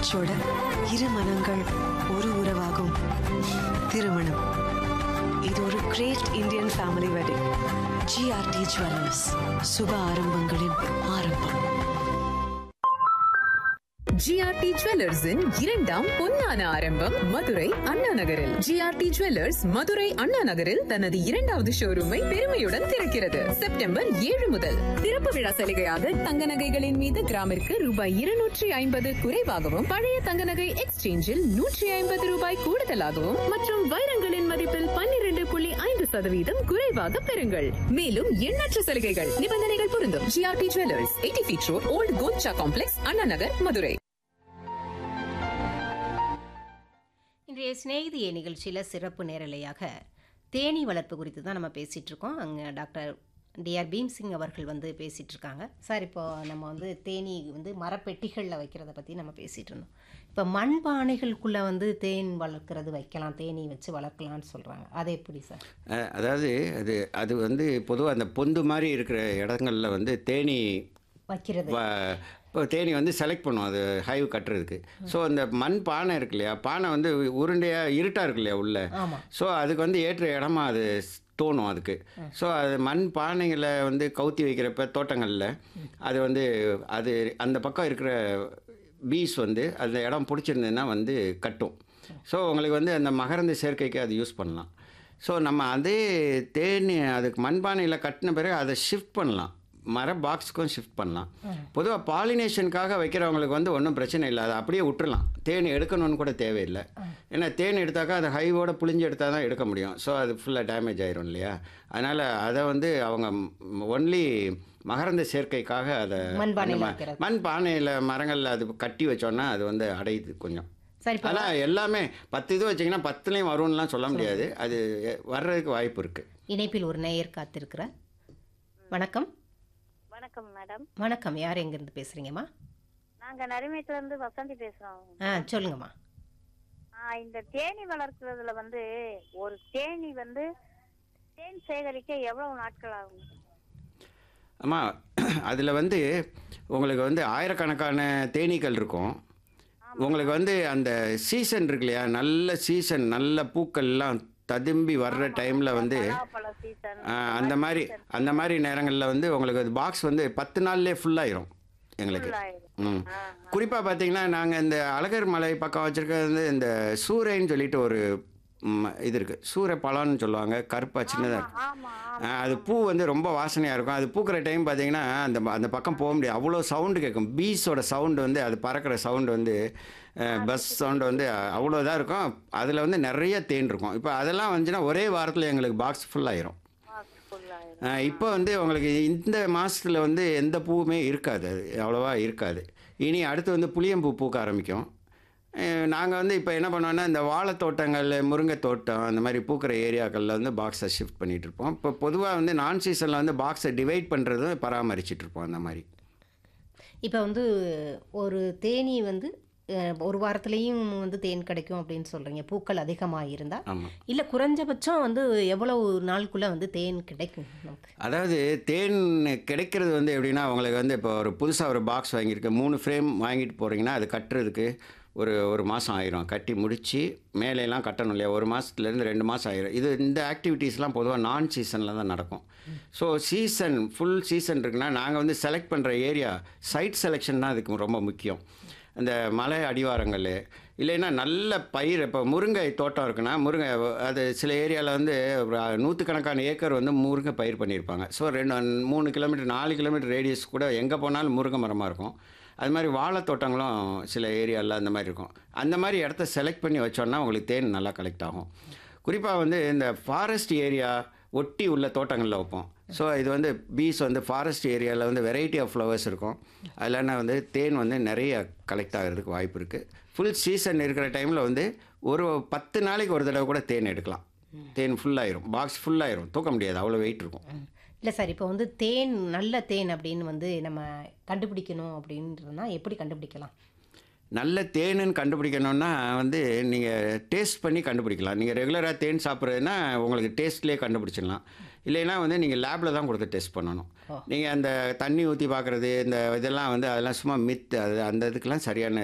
பேச்சோட இரு மனங்கள் ஒரு உறவாகும் திருமணம் இது ஒரு great Indian family wedding GRT jewellers சுப ஆரம்பங்களின் ஆரம்பம் ஜிஆர்டி ஜுவல்லர்ஸின் இரண்டாம் பொன்னான ஆரம்பம் மதுரை அண்ணா நகரில் ஜிஆர்டி ஜுவல்லர்ஸ் மதுரை அண்ணா நகரில் தனது இரண்டாவது ஷோரூமை பெருமையுடன் திறக்கிறது செப்டம்பர் ஏழு முதல் திறப்பு விழா சலுகையாக தங்க நகைகளின் மீது கிராமிற்கு ரூபாய் இருநூற்றி ஐம்பது குறைவாகவும் பழைய தங்க நகை எக்ஸ்சேஞ்சில் நூற்றி ஐம்பது ரூபாய் கூடுதலாகவும் மற்றும் வைரங்களின் மதிப்பில் பன்னிரண்டு புள்ளி ஐந்து சதவீதம் குறைவாக பெறுங்கள் மேலும் எண்ணற்ற சலுகைகள் நிபந்தனைகள் பொருந்தும் GRT jewellers eighty feet road old Kocha complex Anna Nagar Madurai இன்றைய சிநேகிதிய நிகழ்ச்சியில் சிறப்பு நேரலையாக தேனீ வளர்ப்பு குறித்து தான் நம்ம பேசிகிட்டு இருக்கோம் அங்கே டாக்டர் டிஆர் பீம்சிங் அவர்கள் வந்து பேசிகிட்டு இருக்காங்க சார் இப்போ நம்ம வந்து தேனீ வந்து மரப்பெட்டிகளில் வைக்கிறத பற்றி நம்ம பேசிகிட்டு இருந்தோம் இப்போ மண்பானைகளுக்குள்ளே வந்து தேன் வளர்க்குறது வைக்கலாம் தேனீ வச்சு வளர்க்கலாம்னு சொல்கிறாங்க அது எப்படி சார் அஹ், அதாவது அது அது வந்து பொதுவாக அந்த பொந்து மாதிரி இருக்கிற இடங்கள்ல வந்து தேனி வைக்கிறது வ- இப்போ தேனி வந்து செலக்ட் பண்ணும் அது ஹைவ் கட்டுறதுக்கு ஸோ அந்த மண் பானை இருக்கு இல்லையா பானை வந்து உருண்டையாக இருட்டாக இருக்கு இல்லையா உள்ள ஆமாம் ஸோ அதுக்கு வந்து ஏற்ற இடமா அது ஸ்- தோணும் அதுக்கு ஸோ அது மண் பானைகளை வந்து கவுத்தி வைக்கிறப்ப தோட்டங்களில் அது வந்து அது அந்த பக்கம் இருக்கிற பீஸ் வந்து அந்த இடம் பிடிச்சிருந்ததுன்னா வந்து கட்டும் ஸோ உங்களுக்கு வந்து அந்த மகரந்த சேர்க்கைக்கு அது யூஸ் பண்ணலாம் ஸோ நம்ம அதே தேனி அதுக்கு மண்பானையில் கட்டின பிறகு அதை ஷிஃப்ட் பண்ணலாம் மர பாக்ஸுக்கும் ஷிஃப்ட் பண்ணலாம் பொதுவாக பாலினேஷனுக்காக வைக்கிறவங்களுக்கு வந்து ஒன்றும் பிரச்சனை இல்லை அதை அப்படியே விட்டுறலாம் தேன் எடுக்கணும்னு கூட தேவையில்லை ஏன்னா தேன் எடுத்தாக்கா அதை ஹைவோட புளிஞ்சு எடுத்தால் தான் எடுக்க முடியும் ஸோ அது ஃபுல்லாக டேமேஜ் ஆயிரும் இல்லையா அதனால் அதை வந்து அவங்க ஒன்லி மகரந்த சேர்க்கைக்காக அதை மண்பானையில அந்த ம- வைக்கிறது. மண் பானையில் மரங்களில் அது கட்டி வச்சோன்னா அது வந்து அடையுது கொஞ்சம் சரி இப்போ ஆனால் எல்லாமே பத்து இது வச்சிங்கன்னா பத்துலேயும் வரும்னுலாம் சொல்ல முடியாது அது எ- வர்றதுக்கு வாய்ப்பு இருக்குது இணைப்பில் ஒரு நேயர் காத்திருக்கிறார் வணக்கம் வணக்கம் மேடம் வணக்கம் யார் எங்கேருந்து பேசுகிறீங்கம்மா நாங்க நரிமேட்டுல இருந்து வசந்தி பேசுறோம் ஆ சொல்லுங்கம்மா ஆ, இந்த தேனி வளர்க்கறதுல வந்து ஒரு தேனி வந்து தேன் சேகரிக்க எவ்வளவு நாட்கள் ஆகும் ஆமாம் அதில் வந்து உங்களுக்கு வந்து ஆயிரக்கணக்கான தேனீக்கள் இருக்கும் உங்களுக்கு வந்து அந்த சீசன் இருக்கு இல்லையா நல்ல சீசன் நல்ல பூக்கள்லாம் ததும்பி வர்ற டைமில் வந்து பலாப்பழ சீசன் ஆ, அந்த மாதிரி அந்த மாதிரி நேரங்களில் வந்து உங்களுக்கு அது பாக்ஸ் வந்து பத்து நாள்லேயே ஃபுல்லாயிரும் எங்களுக்கு ம் குறிப்பாக பார்த்தீங்கன்னா நாங்கள் இந்த அழகர் மலை பக்கம் வச்சுருக்கிறது வந்து இந்த சூறைன்னு சொல்லிட்டு ஒரு ம், இது இருக்குது சூறை பழம்னு சொல்லுவாங்க கருப்பாக சின்னதாக இருக்கும் ஆமா ஆ, அது பூ வந்து ரொம்ப வாசனையாக இருக்கும் அது பூக்கிற டைம் பார்த்தீங்கன்னா அந்த அந்த பக்கம் போக முடியாது அவ்வளோ சவுண்டு கேட்கும் பீஸோட சவுண்டு வந்து அது பறக்கிற சவுண்டு வந்து பஸ் சவுண்டு வந்து அவ்வளோ இதாக இருக்கும் அதில் வந்து நிறைய தேன் இருக்கும் இப்போ அதெல்லாம் வந்துச்சுன்னா ஒரே வாரத்தில் எங்களுக்கு பாக்ஸ் ஃபுல்லாயிரும் full ஆயிரும். இப்போ வந்து உங்களுக்கு இந்த மாதத்தில் வந்து எந்த பூவுமே இருக்காது அது அவ்வளோவா இருக்காது இனி அடுத்து வந்து புளியம்பூ பூக்க ஆரம்பிக்கும் நாங்கள் வந்து இப்போ என்ன பண்ணுவோம்னா இந்த வாழைத் தோட்டங்கள் முருங்கை தோட்டம் அந்த மாதிரி பூக்கிற ஏரியாக்களில் வந்து பாக்ஸை ஷிஃப்ட் பண்ணிகிட்டு இருப்போம் இப்போ பொதுவாக வந்து நான் சீசனில் வந்து பாக்ஸை டிவைட் பண்ணுறதும் பராமரிச்சிட்டு இருப்போம் அந்த மாதிரி இப்போ வந்து ஒரு தேனி வந்து அஹ், ஒரு வாரத்துலேயும் வந்து தேன் கிடைக்கும் அப்படின்னு சொல்கிறீங்க பூக்கள் அதிகமாக இருந்தால் ஆமாம் இல்லை குறைஞ்சபட்சம் வந்து எவ்வளவு நாளுக்குள்ளே வந்து தேன் கிடைக்கும் நமக்கு அதாவது தேன் கிடைக்கிறது வந்து எப்படின்னா உங்களுக்கு வந்து இப்போ ஒரு புதுசாக ஒரு பாக்ஸ் வாங்கியிருக்கு மூணு ஃப்ரேம் வாங்கிட்டு போகிறீங்கன்னா அது கட்டுறதுக்கு ஒரு ஒரு மாதம் ஆயிரும் கட்டி முடித்து மேலையெல்லாம் கட்டணும் இல்லையா ஒரு மாதத்துலேருந்து ரெண்டு மாதம் ஆயிரும் இது இந்த ஆக்டிவிட்டீஸ்லாம் பொதுவாக நான் சீசனில் தான் நடக்கும் ஸோ சீசன் ஃபுல் சீசன் இருக்குன்னா நாங்கள் வந்து செலக்ட் பண்ணுற ஏரியா சைட் செலெக்ஷன் தான் அதுக்கு ரொம்ப முக்கியம் அந்த மலை அடிவாரங்கள் இல்லைன்னா நல்ல பயிர் இப்போ முருங்கை தோட்டம் இருக்குன்னா முருங்கை அது சில ஏரியாவில் வந்து ஒரு நூற்றுக்கணக்கான ஏக்கர் வந்து முருங்கை பயிர் பண்ணியிருப்பாங்க ஸோ ரெண்டு மூணு கிலோமீட்டர் நாலு கிலோமீட்டர் ரேடியஸ் கூட எங்கே போனாலும் முருங்கை மரமாக இருக்கும் அது மாதிரி வாழைத் தோட்டங்களும் சில ஏரியாவில் அந்த மாதிரி இருக்கும் அந்த மாதிரி இடத்த செலக்ட் பண்ணி வச்சோன்னா உங்களுக்கு தேன் நல்லா கலெக்ட் ஆகும் குறிப்பாக வந்து இந்த ஃபாரஸ்ட் ஏரியா ஒட்டி உள்ள தோட்டங்களில் வைப்போம் ஸோ இது வந்து பீஸ் வந்து ஃபாரஸ்ட் ஏரியாவில் வந்து வெரைட்டி ஆஃப் ஃப்ளவர்ஸ் இருக்கும் அதில் வந்து தேன் வந்து நிறைய கலெக்ட் ஆகிறதுக்கு வாய்ப்பு இருக்குது ஃபுல் சீசன் இருக்கிற டைமில் வந்து ஒரு பத்து நாளைக்கு ஒரு தடவை கூட தேன் எடுக்கலாம் தேன் ஃபுல்லாயிரும் பாக்ஸ் ஃபுல்லாயிரும் தூக்க முடியாது அவ்வளோ வெயிட் இருக்கும் இல்லை சார் இப்போ வந்து தேன் நல்ல தேன் அப்படின்னு வந்து நம்ம கண்டுபிடிக்கணும் அப்படின்றதுனா எப்படி கண்டுபிடிக்கலாம் நல்ல தேனுன்னு கண்டுபிடிக்கணும்னா வந்து நீங்கள் டேஸ்ட் பண்ணி கண்டுபிடிக்கலாம் நீங்கள் ரெகுலராக தேன் சாப்பிட்றதுன்னா உங்களுக்கு டேஸ்ட்லேயே கண்டுபிடிச்சிடலாம் இல்லைன்னா வந்து நீங்கள் லேபில் தான் கொடுத்து டெஸ்ட் பண்ணணும் நீங்கள் அந்த தண்ணி ஊற்றி பார்க்குறது இந்த இதெல்லாம் வந்து அதெல்லாம் சும்மா மித்து அது அந்த இதுக்கெல்லாம் சரியான